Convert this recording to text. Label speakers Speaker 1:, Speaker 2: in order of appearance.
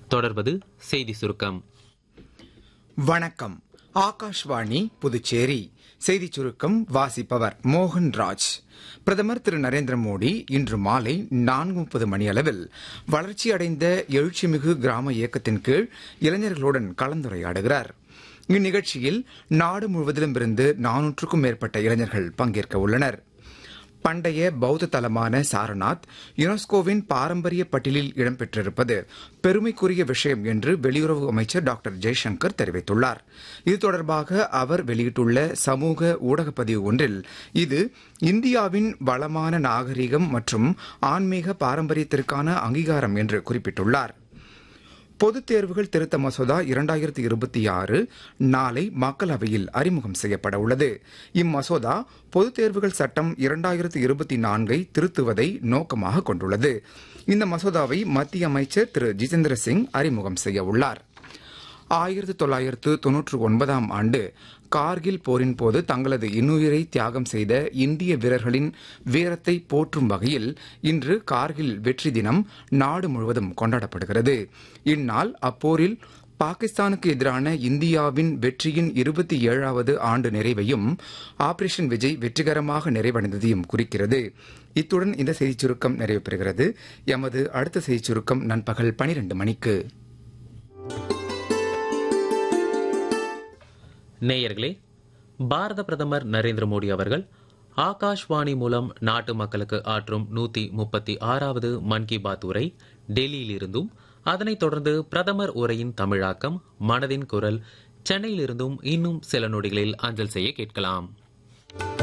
Speaker 1: தொடர்வது செய்தி சுருக்கம்
Speaker 2: வணக்கம் ஆகாஷ்வாணி புதுச்சேரி செய்திச் சுருக்கம் வாசிப்பவர் மோகன் ராஜ் பிரதமர் திரு நரேந்திர மோடி இன்று மாலை நான்கு முப்பது மணியளவில் வளர்ச்சியடைந்த எழுச்சிமிகு கிராம இயக்கத்தின் கீழ் இளைஞர்களுடன் கலந்துரையாடுகிறார் இந்நிகழ்ச்சியில் நாடு முழுவதிலும் இருந்து நானூற்றுக்கும் மேற்பட்ட இளைஞர்கள் பங்கேற்க உள்ளனர் பண்டைய பௌத்த தலமான சாரநாத் யுனெஸ்கோவின் பாரம்பரிய பட்டியலில் இடம்பெற்றிருப்பது பெருமைக்குரிய விஷயம் என்று வெளியுறவு அமைச்சர் டாக்டர் ஜெய்சங்கர் தெரிவித்துள்ளார் இது தொடர்பாக அவர் வெளியிட்டுள்ள சமூக ஊடகப் பதிவு ஒன்றில் இது இந்தியாவின் வளமான நாகரிகம் மற்றும் ஆன்மீக பாரம்பரியத்திற்கான அங்கீகாரம் என்று குறிப்பிட்டுள்ளார் பொதுத் தேர்வுகள் திருத்த மசோதா இரண்டாயிரத்தி இருபத்தி ஆறு நாளை மக்களவையில் அறிமுகம் செய்யப்பட உள்ளது இம்மசோதா பொதுத் தேர்வுகள் சட்டம் இரண்டாயிரத்தி இருபத்தி நான்கை திருத்துவதை நோக்கமாக கொண்டுள்ளது இந்த மசோதாவை மத்திய அமைச்சர் திரு ஜிதேந்திர சிங் அறிமுகம் செய்ய உள்ளார் ஆயிரத்தி தொள்ளாயிரத்து தொன்னூற்று ஒன்பதாம் ஆண்டு கார்கில் போரின் போது தங்களது இன்னுயிரை தியாகம் செய்த இந்திய வீரர்களின் வீரத்தை போற்றும் வகையில் இன்று கார்கில் வெற்றி தினம் நாடு முழுவதும் கொண்டாடப்படுகிறது இந்நாள் அப்போரில் பாகிஸ்தானுக்கு எதிரான இந்தியாவின் வெற்றியின் இருபத்தி ஏழாவது ஆண்டு நிறைவையும் ஆபரேஷன் விஜய் வெற்றிகரமாக நிறைவடைந்ததையும் குறிக்கிறது இத்துடன் இந்த செய்திச் சுருக்கம் நிறைவு பெறுகிறது எமது அடுத்த செய்திச் சுருக்கம் நண்பகல் பனிரெண்டு மணிக்கு
Speaker 1: நேயர்களே பாரத பிரதமர் நரேந்திர மோடி அவர்கள் ஆகாஷ்வாணி மூலம் நாட்டு மக்களுக்கு ஆற்றும் நூத்தி முப்பத்தி ஆறாவது மன் கி பாத் உரை டெல்லியிலிருந்தும் அதனைத் தொடர்ந்து பிரதமர் உரையின் தமிழாக்கம் மனதின் குரல் சென்னையிலிருந்தும் இன்னும் சில நொடிகளில் அஞ்சல் செய்ய கேட்கலாம்